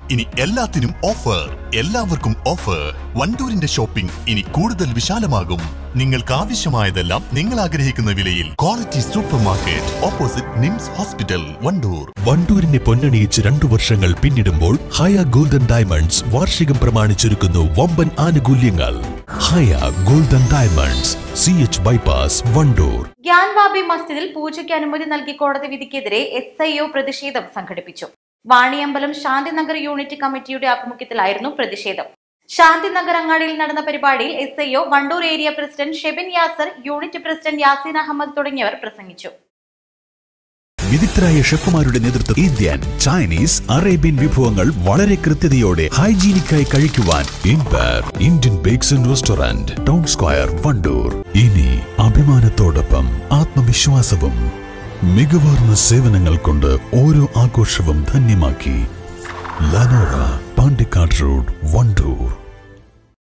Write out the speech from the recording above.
ഇനി എല്ലാത്തിനും ഓഫർ എല്ലാവർക്കും ഓഫർ വണ്ടൂരിന്റെ ഷോപ്പിംഗ് ഇനി കൂടുതൽ വിശാലമാകും നിങ്ങൾക്ക് ആവശ്യമായതെല്ലാം നിങ്ങൾ ആഗ്രഹിക്കുന്ന വിലയിൽ quality super market opposite NIMS hospital Wandoor വണ്ടൂരിനെ പൊന്നണിയിച്ച് രണ്ടു വർഷങ്ങൾ പിന്നിടുമ്പോൾ ഹയ ഗോൾഡൻ ഡയമണ്ട്സ് വാർഷികം പ്രമാണിച്ചൊരുക്കുന്നു വമ്പൻ ആനുകൂല്യങ്ങൾ Haya golden diamonds C H bypass Wandoor Gyanvapi മസ്ജിദിൽ പൂജയ്ക്ക് അനുമതി നൽകി കോടതി വിധിക്കെതിരെ എസ് ഐ ഒ പ്രതിഷേധം സംഘടിപ്പിച്ചു വാണിയമ്പലം ശാന്തിനഗർ യൂണിറ്റ് കമ്മിറ്റിയുടെ ആഭിമുഖ്യത്തിലായിരുന്നു പ്രതിഷേധം ശാന്തിനഗർ അങ്ങാടിയിൽ നടന്ന പരിപാടിയിൽ S I O Wandoor area president Shebin Yasar unit president Yaseen Ahmed തുടങ്ങിയവർ പ്രസംഗിച്ചു വിദഗ്ധരായ ഷെഫുമാരുടെ നേതൃത്വം ഇന്ത്യൻ ചൈനീസ് അറേബ്യൻ വിഭവങ്ങൾ വളരെ കൃത്യതയോടെ ഹൈജീനിക്കായി കഴിക്കുവാൻ empire Indian bakes and restaurant town square Wandoor ഇനി അഭിമാനത്തോടൊപ്പം ആത്മവിശ്വാസവും മികവാർന്ന സേവനങ്ങൾ കൊണ്ട് ഓരോ ആഘോഷവും ധന്യമാക്കി ലനോറ പാണ്ടിക്കാട് റോഡ് വണ്ടൂർ